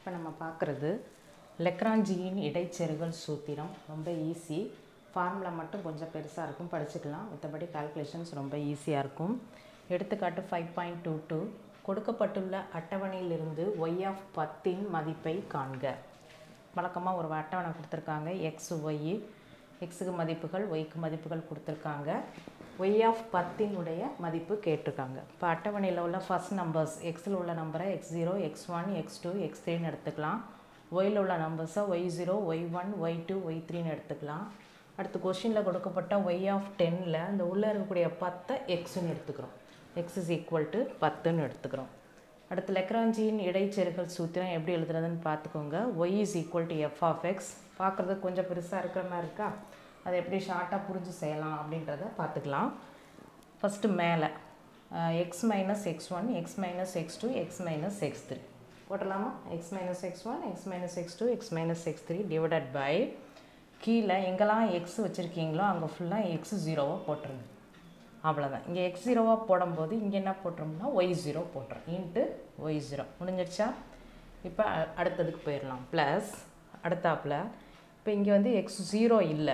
இப்போ நம்ம பார்க்குறது லெக்ரான்ஜியின் இடைச்செருகல் சூத்திரம் ரொம்ப ஈஸி ஃபார்முலா மட்டும் கொஞ்சம் பெருசாக இருக்கும் படிச்சுக்கலாம் மற்றபடி கால்குலேஷன்ஸ் ரொம்ப ஈஸியாக இருக்கும் எடுத்துக்காட்டு ஃபைவ் பாயிண்ட் டூ டூ கொடுக்கப்பட்டுள்ள அட்டவணையிலிருந்து ஒய் ஆஃப் பத்தின் மதிப்பை காண்க வழக்கமாக ஒரு அட்டவணை கொடுத்துருக்காங்க எக்ஸ் ஒய் எக்ஸுக்கு மதிப்புகள் ஒய்க்கு மதிப்புகள் கொடுத்துருக்காங்க ஒய் ஆஃப் பத்தினுடைய மதிப்பு கேட்டிருக்காங்க இப்போ அட்டவணையில் உள்ள ஃபஸ்ட் நம்பர்ஸ் எக்ஸில் உள்ள நம்பரை x zero x one x two x த்ரீன்னு எடுத்துக்கலாம் ஒயில் உள்ள நம்பர்ஸை y zero y one y two y த்ரீன்னு எடுத்துக்கலாம் அடுத்து கொஷினில் கொடுக்கப்பட்ட ஒய் ஆஃப் டென்னில் அந்த உள்ளே இருக்கக்கூடிய பத்தை எக்ஸ்ன்னு எடுத்துக்கிறோம் எக்ஸ் இஸ் ஈக்குவல் டு பத்துன்னு எடுத்துக்கிறோம் அடுத்து லெக்ராஞ்சியின் இடைச்செருகல் சூத்திரம் எப்படி எழுதுறதுன்னு பார்த்துக்கோங்க y is equal to f of x பார்க்குறதுக்கு கொஞ்சம் பெருசாக இருக்கிற மாதிரி இருக்கா அதை எப்படி ஷார்ட்டாக புரிஞ்சு செய்யலாம் அப்படின்றத பார்த்துக்கலாம் ஃபஸ்ட்டு மேலே x minus x one x minus x two x minus x three போட்டலாமா x minus x one x minus x two x minus x three divided by கீழே எங்கெல்லாம் எக்ஸ் வச்சுருக்கீங்களோ அங்கே ஃபுல்லாக எக்ஸ் ஜீரோவாக போட்டுருங்க அவ்வளோதான் இங்கே எக்ஸ் ஜீரோவாக போடும்போது இங்கே என்ன போட்டுரும்னா ஒய் ஜீரோ போட்டுரும் இன்ட்டு ஒய் ஜீரோ முடிஞ்சிடுச்சா இப்போ அ- அடுத்ததுக்கு போயிடலாம் ப்ளஸ் அடுத்தாப்பில் இப்போ இங்கே வந்து எக்ஸ் ஜீரோ இல்லை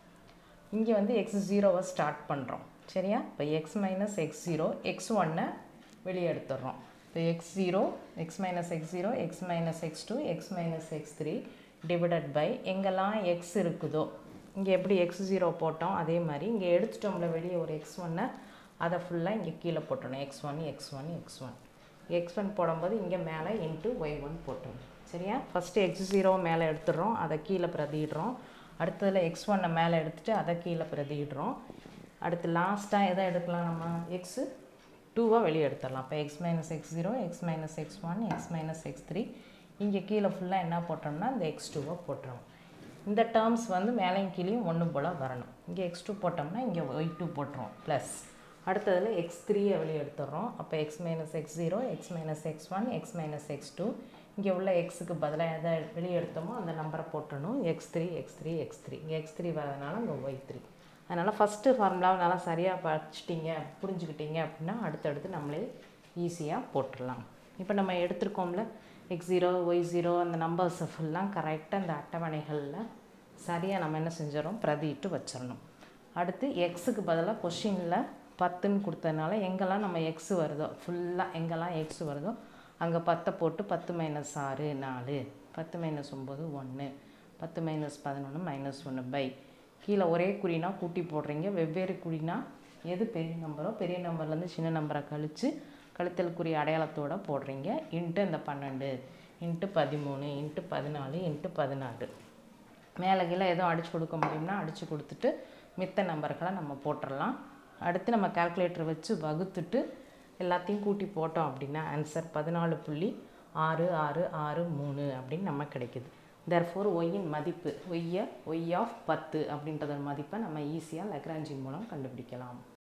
இங்கே வந்து எக்ஸ் ஜீரோவை ஸ்டார்ட் பண்ணுறோம் சரியா இப்போ x minus x zero x ஒன்னை வெளியே எடுத்துடுறோம் இப்போ x zero x minus x zero x minus x two x minus x three divided by எங்கெல்லாம் எக்ஸ் இருக்குதோ இங்கே எப்படி எக்ஸ் ஜீரோ போட்டோம் அதே மாதிரி இங்கே எடுத்துட்டோம்ல வெளியே ஒரு எக்ஸ் ஒன்னை அதை ஃபுல்லாக இங்கே கீழே போட்டணும் x one x one x one x one போடும்போது இங்கே மேலே இன்ட்டு ஒய் ஒன் போட்டணும் சரியா ஃபஸ்ட்டு எக்ஸ் ஜீரோ மேலே எடுத்துடுறோம் அதை கீழே பிரதியிடுறோம் அடுத்ததில் எக்ஸ் ஒன்னை மேலே எடுத்துட்டு அதை கீழே பிரதியிடுறோம் அடுத்து லாஸ்ட்டாக எதை எடுக்கலாம் நம்ம எக்ஸு டூவாக வெளியே எடுத்துடலாம் இப்போ x minus x zero x minus x one x minus x three இங்கே கீழே ஃபுல்லாக என்ன போட்டோம்னா இந்த எக்ஸ் டூவை போட்டுருவோம் இந்த டேர்ம்ஸ் வந்து மேலேயும் கீழேயும் ஒன்று போல் வரணும் இங்கே எக்ஸ் டூ போட்டோம்னா இங்கே ஒய் டூ போட்டுருவோம் ப்ளஸ் அடுத்ததில் எக்ஸ் த்ரீயை வெளியே எடுத்துடுறோம் அப்போ x minus x zero x minus x one x minus x two இங்கே உள்ள எக்ஸுக்கு பதிலாக எதை வெளியே எடுத்தோமோ அந்த நம்பரை போட்டணும் x three x three x three இங்கே எக்ஸ் த்ரீ வரதுனால இங்கே ஒய் த்ரீ அதனால் ஃபஸ்ட்டு ஃபார்முலாவை நல்லா சரியாக படிச்சிட்டிங்க புரிஞ்சுக்கிட்டீங்க அப்படின்னா அடுத்தடுத்து நம்மளே ஈஸியாக போட்டுடலாம் இப்போ நம்ம எடுத்திருக்கோம்ல எக்ஸ் ஜீரோ ஒய் ஜீரோ அந்த நம்பர்ஸை ஃபுல்லாக கரெக்டாக அந்த அட்டவணைகளில் சரியாக நம்ம என்ன செஞ்சிடறோம் பிரதிட்டு வச்சிடணும் அடுத்து எக்ஸுக்கு பதிலாக கொஷினில் பத்துன்னு கொடுத்ததுனால எங்கெல்லாம் நம்ம எக்ஸ் வருதோ ஃபுல்லாக எங்கெல்லாம் எக்ஸ் வருதோ அங்கே பத்தை போட்டு பத்து மைனஸ் ஆறு நாலு பத்து மைனஸ் ஒம்பது ஒன்று பத்து மைனஸ் பதினொன்று மைனஸ் ஒன்று பை கீழே ஒரே குறினா கூட்டி போடுறீங்க வெவ்வேறு குறினா எது பெரிய நம்பரோ பெரிய நம்பர்லேருந்து சின்ன நம்பரை கழித்து கழித்தல் குறி அடையாளத்தோட போடுறீங்க இன்ட்டு இந்த பன்னெண்டு இன்ட்டு பதிமூணு இன்ட்டு பதினாலு இன்ட்டு பதினாறு மேலே கீழே எதுவும் அடித்து கொடுக்க முடியும்னா அடித்து கொடுத்துட்டு மித்த நம்பர்களை நம்ம போட்டுடலாம் அடுத்து நம்ம கால்குலேட்டர் வச்சு வகுத்துட்டு எல்லாத்தையும் கூட்டி போட்டோம் அப்படின்னா ஆன்சர் பதினாலு புள்ளி ஆறு ஆறு ஆறு மூணு அப்படின்னு நம்ம கிடைக்குது therefore ஒய்யின் மதிப்பு ஒய்யை ஒய் ஆஃப் பத்து அப்படின்றதன் மதிப்பை நம்ம ஈஸியாக லக்ராஞ்சி மூலம் கண்டுபிடிக்கலாம்